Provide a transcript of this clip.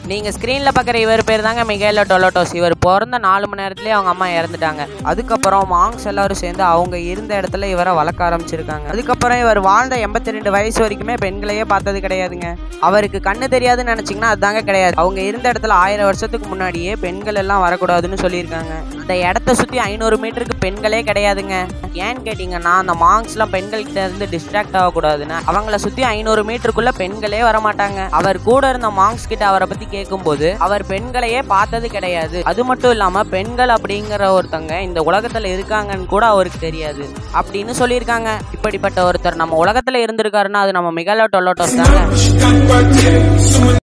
நீங்கள் ஸ்க்ரீனில் பார்க்குற இவர் பேர் தாங்க மிகேலோ டொலோட்டோஸ் இவர் பிறந்த நாலு மணி நேரத்துலேயே அவங்க அம்மா இறந்துட்டாங்க அதுக்கப்புறம் மாங்ஸ் எல்லாரும் சேர்ந்து அவங்க இருந்த இடத்துல இவரை வளர்க்க ஆரம்பிச்சிருக்காங்க அதுக்கப்புறம் இவர் வாழ்ந்த எண்பத்தி ரெண்டு வயசு வரைக்குமே பெண்களையே பார்த்தது கிடையாதுங்க அவருக்கு கண்ணு தெரியாதுன்னு நினச்சிங்கன்னா அதுதாங்க கிடையாது அவங்க இருந்த இடத்துல ஆயிரம் வருஷத்துக்கு முன்னாடியே பெண்கள் எல்லாம் வரக்கூடாதுன்னு சொல்லியிருக்காங்க அந்த இடத்த சுற்றி ஐநூறு மீட்டருக்கு பெண்களே கிடையாதுங்க ஏன்னு கேட்டிங்கன்னா அந்த மாங்ஸ்லாம் பெண்கள்கிட்ட இருந்து டிஸ்ட்ராக்ட் ஆகக்கூடாதுன்னு அவங்கள சுற்றி ஐநூறு மீட்டருக்குள்ள பெண்களே வரமாட்டாங்க அவர் கூட இருந்த மாங்ஸ் கிட்ட அவரை பற்றி கேட்கும்போது அவர் பெண்களையே பார்த்தது கிடையாது அது மட்டும் இல்லாமல் பெண்கள் அப்படிங்கிற ஒருத்தங்க இந்த உலகத்தில் இருக்காங்கன்னு கூட அவருக்கு தெரியாது அப்படின்னு சொல்லியிருக்காங்க இப்படிப்பட்ட ஒருத்தர் நம்ம உலகத்தில் இருந்திருக்காருன்னா அது நம்ம மிகலோ டொல்லோட்டோஸ் தாங்க